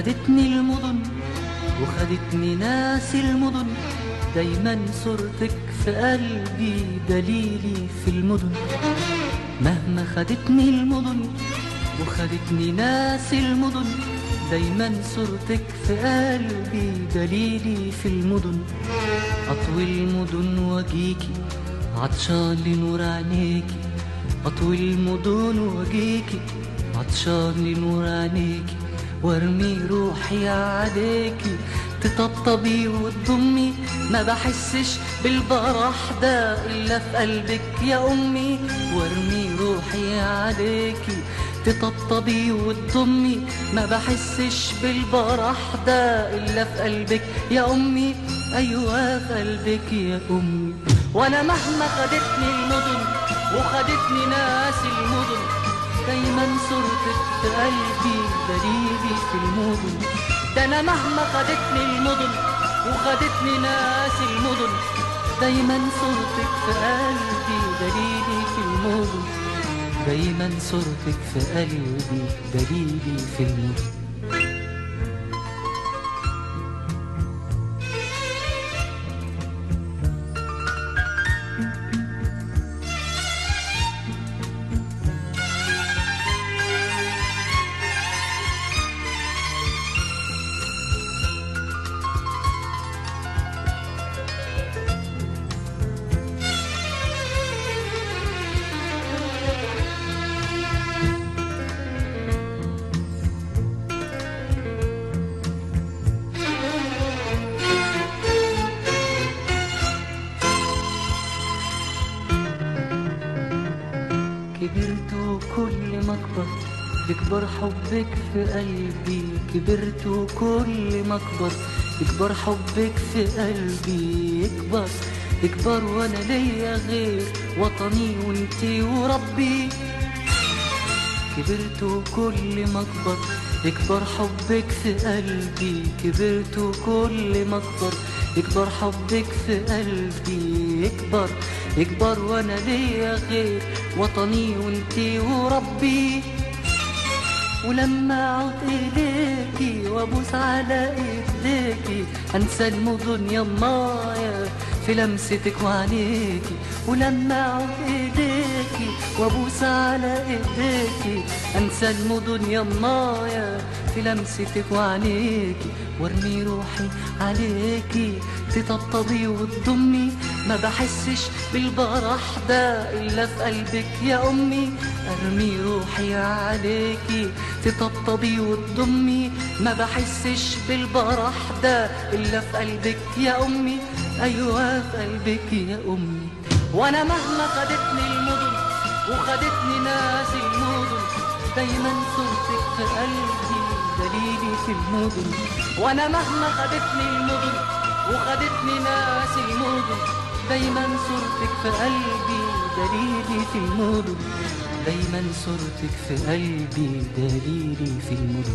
خدتني المدن وخدتني ناس المدن دايما صورتك في قلبي دليلي في المدن مهما خدتني المدن وخدتني ناس المدن دايما صورتك في قلبي دليلي في المدن أطوي المدن واجيكي عطشان لنور عينيكي أطوي المدن واجيكي عطشان لنور عينيكي وارمي روحي عليكي تطبطبي وتضمي ما بحسش بالبرح ده إلا في قلبك يا أمي وارمي روحي عليكي تطبطبي وتضمي ما بحسش بالبرح ده إلا في قلبك يا أمي أيوة في قلبك يا أمي وأنا مهما خدتني المدن وخدتني ناس المدن دايما صورتك في قلبي دليلي في المدن ده انا مهما خدتني المدن وخدتني ناس المدن دايما صورتك في قلبي دليلي في المدن دايما صورتك في قلبي دليلي في المدن كبرت وكل ما اكبر يكبر حبك في قلبي كبرت وكل ما اكبر يكبر حبك في قلبي يكبر يكبر وانا ليا غير وطني وانتي وربي كبرت وكل ما اكبر يكبر حبك في قلبي كبرت وكل ما اكبر يكبر حبك في قلبي يكبر يكبر وانا ليا غير وطني وانتي وربي ولما اعود اليكي وابوس على ايديكي انسى المدن يمايا في لمستك وعينيكي ولما اعود ايديكي وابوس على ايديكي انسى المدن يمايا في لمستك وعينيكي وارمي روحي عليكي تطبطبي وتضمي ما بحسش بالبرح ده الا في قلبك يا امي ارمي روحي عليكي تطبطبي وتضمي ما بحسش بالبرح ده الا في قلبك يا امي ايوه في قلبك يا امي وانا مهما خدتني المدن وخدتني ناس المدن دايما صورتك في قلبي دليلي في المدن وانا مهما خدتني المدن وخدتني ناس المدن دايما صورتك في قلبي دليلي في المدن دايما صورتك في قلبي دليلي في المدن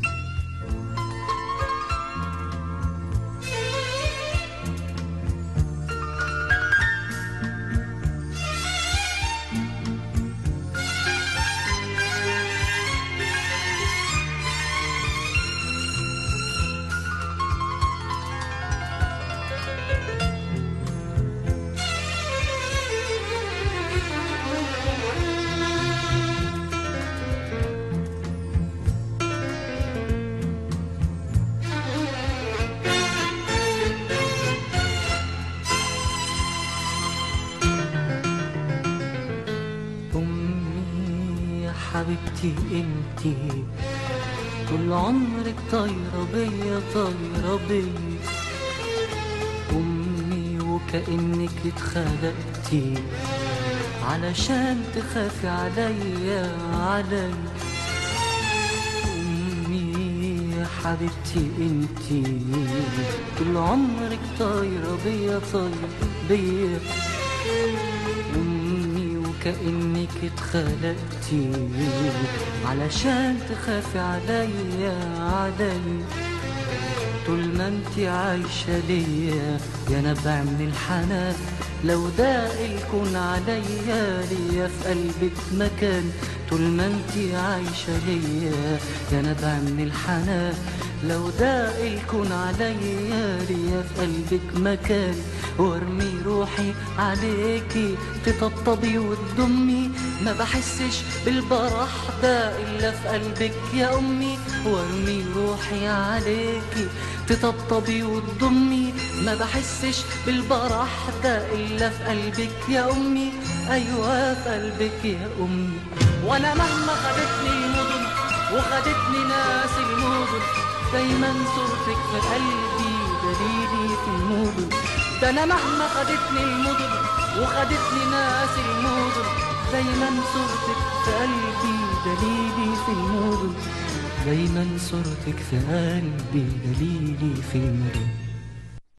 أمي يا حبيبتي انتي طول عمرك طايرة بيا طايرة بيا أمي وكأنك اتخلقتي علشان تخافي عليا عليا أمي يا حبيبتي انتي طول عمرك طايرة بيا طايرة بيا أمي وكأنك اتخلقتي علشان تخافي عليا عليا طول ما انت عايشة ليا يا نبع من الحنان لو داق الكون عليا ليا في قلبك مكان طول ما انت عايشة ليا يا نبع من الحنان لو داق الكون عليا ليا في قلبك مكان وارمي روحي عليكي تطبطبي وتضمي ما بحسش بالبرح ده الا في قلبك يا امي وارمي روحي عليكي تطبطبي وتضمي ما بحسش بالبرح ده الا في قلبك يا امي ايوه في قلبك يا امي وانا مهما خدتني المدن وخدتني ناس المدن دايما صورتك في قلبي دليلي في المدن ده انا مهما خدتني المدن وخدتني ناس المدن دايما صورتك في قلبي دليلي في المدن دايما صورتك في قلبي دليلي في المدن